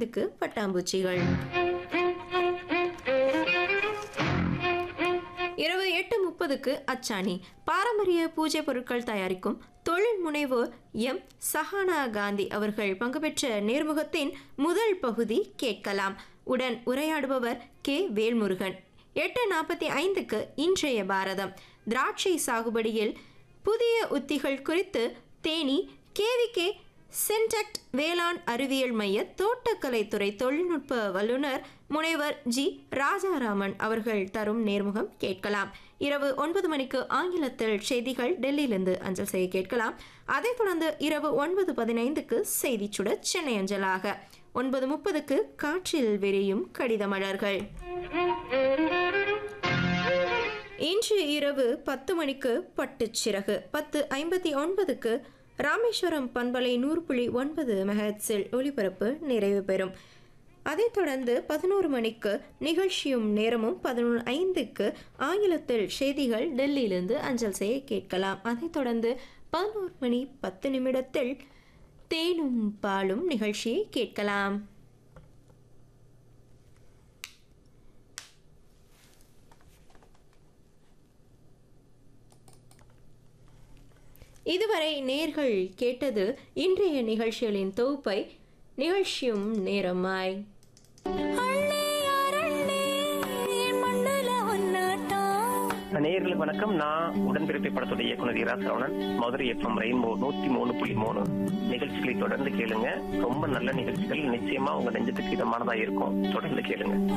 ஐந்துக்கு பட்டாம்பூச்சிகள் இரவு எட்டு முப்பதுக்கு அச்சாணி பாரம்பரிய பூஜை பொருட்கள் தயாரிக்கும் தொழில் முனைவோர் எம் சஹானா காந்தி அவர்கள் பங்கு பெற்ற நேர்முகத்தின் முதல் பகுதி கேட்கலாம் உடன் உரையாடுபவர் கே வேல்முருகன் எட்டு நாற்பத்தி ஐந்துக்கு இன்றைய பாரதம் திராட்சை சாகுபடியில் புதிய உத்திகள் குறித்து தேனி கேவிகே சென்டக்ட் வேளாண் அறிவியல் மைய தோட்டக்கலைத்துறை தொழில்நுட்ப வல்லுநர் முனைவர் ஜி ராஜாராமன் அவர்கள் தரும் நேர்முகம் கேட்கலாம் இரவு ஒன்பது மணிக்கு ஆங்கிலத்தில் செய்திகள் டெல்லியிலிருந்து அஞ்சல் செய்ய கேட்கலாம் அதைத் தொடர்ந்து இரவு ஒன்பது பதினைந்துக்கு செய்தி சுட சென்னை அஞ்சலாக ஒன்பது முப்பதுக்கு காற்றில் விரியும் கடித மலர்கள் இன்று இரவு பத்து மணிக்கு பட்டுச்சிறகு பத்து ஐம்பத்தி ஒன்பதுக்கு ராமேஸ்வரம் பண்பலை நூறு புள்ளி ஒன்பது மெகட்ஸில் ஒளிபரப்பு நிறைவு பெறும் அதைத் தொடர்ந்து பதினோரு மணிக்கு நிகழ்ச்சியும் நேரமும் பதினொன்று ஐந்துக்கு ஆங்கிலத்தில் செய்திகள் டெல்லியிலிருந்து அஞ்சல் செய்ய கேட்கலாம் அதைத் தொடர்ந்து பதினோரு மணி பத்து நிமிடத்தில் தேனும் பாலும் நிகழ்ச்சியை கேட்கலாம் இதுவரை நேர்கள் கேட்டது இன்றைய நிகழ்ச்சிகளின் தொகுப்பை நிகழ்ச்சியும் நேரமாய் நேயர்களுக்கு வணக்கம் நான் உடன்பிறப்பை படத்துடைய இயக்குனர் இரா சரவணன் மதுரை எஃப்எம் ரெயின்போ நூத்தி மூணு புள்ளி மூணு நிகழ்ச்சிகளை தொடர்ந்து கேளுங்க ரொம்ப நல்ல நிகழ்ச்சிகள் நிச்சயமா உங்க நெஞ்சத்துக்கு இதமானதா இருக்கும் தொடர்ந்து கேளுங்க